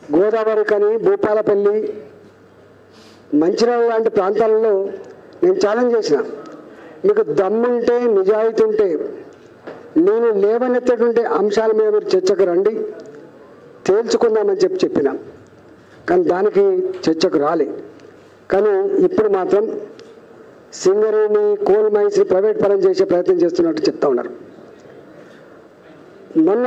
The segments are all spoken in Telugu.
గోదావరి కని భూపాలపల్లి మంచిర్యాల లాంటి ప్రాంతాలలో నేను ఛాలెంజ్ చేసిన మీకు దమ్ముంటే నిజాయితీ ఉంటే నేను లేవనెత్తేటువంటి అంశాల మీద మీరు చర్చకు రండి తేల్చుకుందామని చెప్పి చెప్పిన కానీ దానికి చర్చకు రాలే కానీ ఇప్పుడు మాత్రం సింగరేణి కోల్ మైన్స్ ప్రైవేట్ పరం చేసే ప్రయత్నం చేస్తున్నట్టు చెప్తా ఉన్నారు మొన్న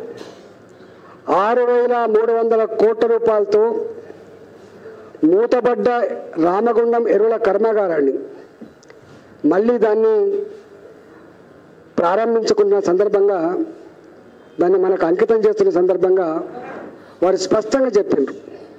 ఆరు వేల మూడు వందల కోట్ల రూపాయలతో మూతబడ్డ రామగుండం ఎరువుల కర్మాగారాన్ని మళ్ళీ దాన్ని ప్రారంభించుకున్న సందర్భంగా దాన్ని మనకు అంకితం చేస్తున్న సందర్భంగా వారు స్పష్టంగా చెప్పిండ్రు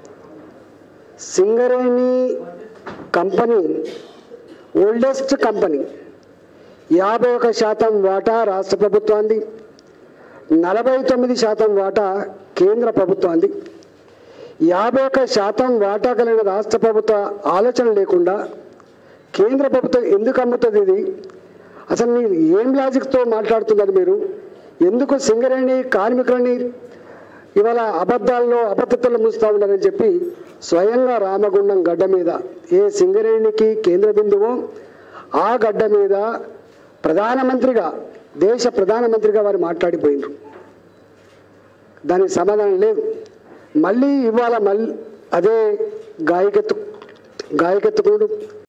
సింగరేణి కంపెనీ ఓల్డెస్ట్ కంపెనీ యాభై ఒక శాతం వాటా రాష్ట్ర ప్రభుత్వాన్ని నలభై తొమ్మిది శాతం వాటా కేంద్ర ప్రభుత్వాన్ని యాభై ఒక శాతం వాటా కలిగిన రాష్ట్ర ప్రభుత్వ ఆలోచన లేకుండా కేంద్ర ప్రభుత్వం ఎందుకు అమ్ముతుంది ఇది అసలు మీరు ఏం లాజిక్తో మాట్లాడుతున్నారు మీరు ఎందుకు సింగరేణి కార్మికులని ఇవాళ అబద్ధాల్లో అబద్ధతలు ముస్తా ఉన్నారని చెప్పి స్వయంగా రామగుండం గడ్డ మీద ఏ సింగరేణికి కేంద్ర బిందువో ఆ గడ్డ మీద ప్రధానమంత్రిగా దేశ ప్రధానమంత్రిగా వారు మాట్లాడిపోయినారు దానికి సమాధానం లేదు మళ్ళీ ఇవాళ మళ్ళీ అదే గాయకెత్తు గాయకెత్తుకుడు